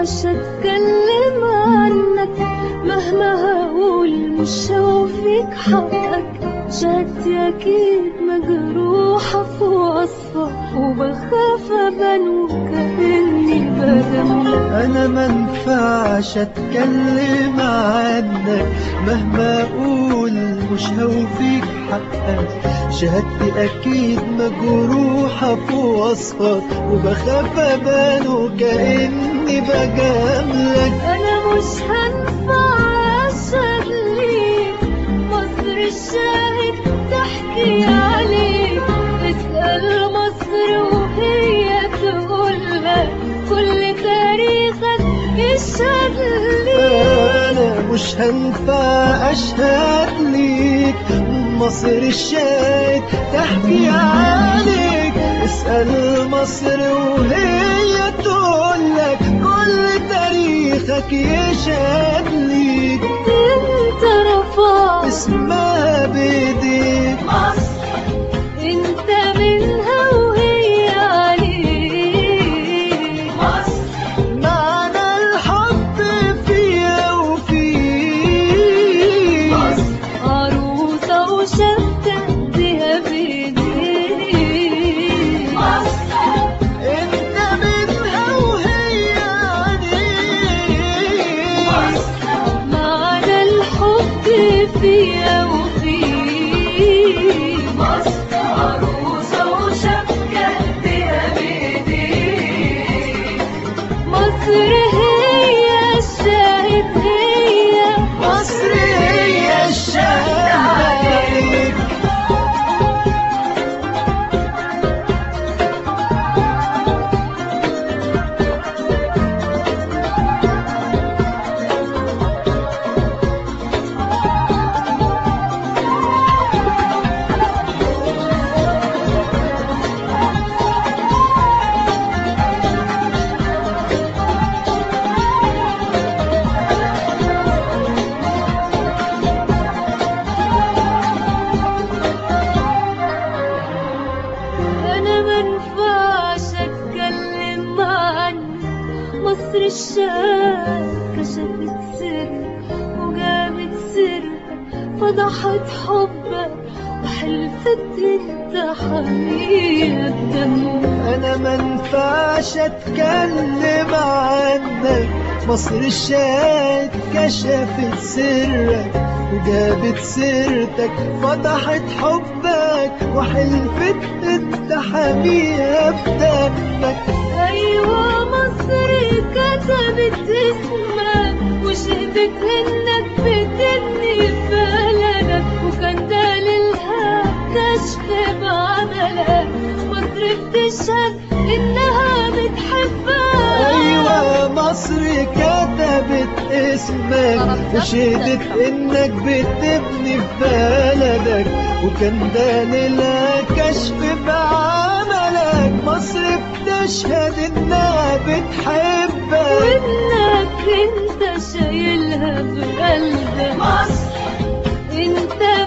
ينفعش اتكلم عنك مهما هقول مش هوفيك حقك شهادتي اكيد مجروحة في وصفك وبخاف ابان وكأني بجاملك انا منفعش اتكلم عنك مهما اقول مش هوفيك حقك شهادتي اكيد مجروحة في وصفك وبخاف ابان وكأني بجاملك انا مش هنفع اشهد ليك مصر الشاهد تحكي عليك اسأل مصر وهي تقولك كل تاريخك يشهد ليك انا مش هنفع اشهد ليك مصر الشاهد تحكي عليك اسأل مصر وهي تقولك كل تاريخك يشهد ليك انت رفعت اسمها بايديك انت منها وهي عليك معنى الحب فيها وفيك عروسة وشبكة ايديها بايديك انت منها وهي عليك معنى الحب فيها وفيك عروسة وشبكة ايديها بايديك مصر هي الشاهد هي مصر هي الشهادة عليك انا منفعش اتكلم عنك مصر الشام كشفت سرك وجابت سرك فضحت حبك وحلفت انت حمية دمك انا منفعش اتكلم عنك مصر الشات كشفت سرك وجابت سيرتك فضحت حبك وحلفت انت حميها بدمك ايوه مصر كتبت اسمك وشهدت انك بتبني بلدك وكان دليلها كشف بعملك مصر بتشهد انها بتحبك ايوه مصر كتبت اسمك وشهدت انك بتبني في بلدك وكان دليلها كشف بعملك مصر بتشهد انها بتحبك وانك انت شايلها في قلبك مصر انت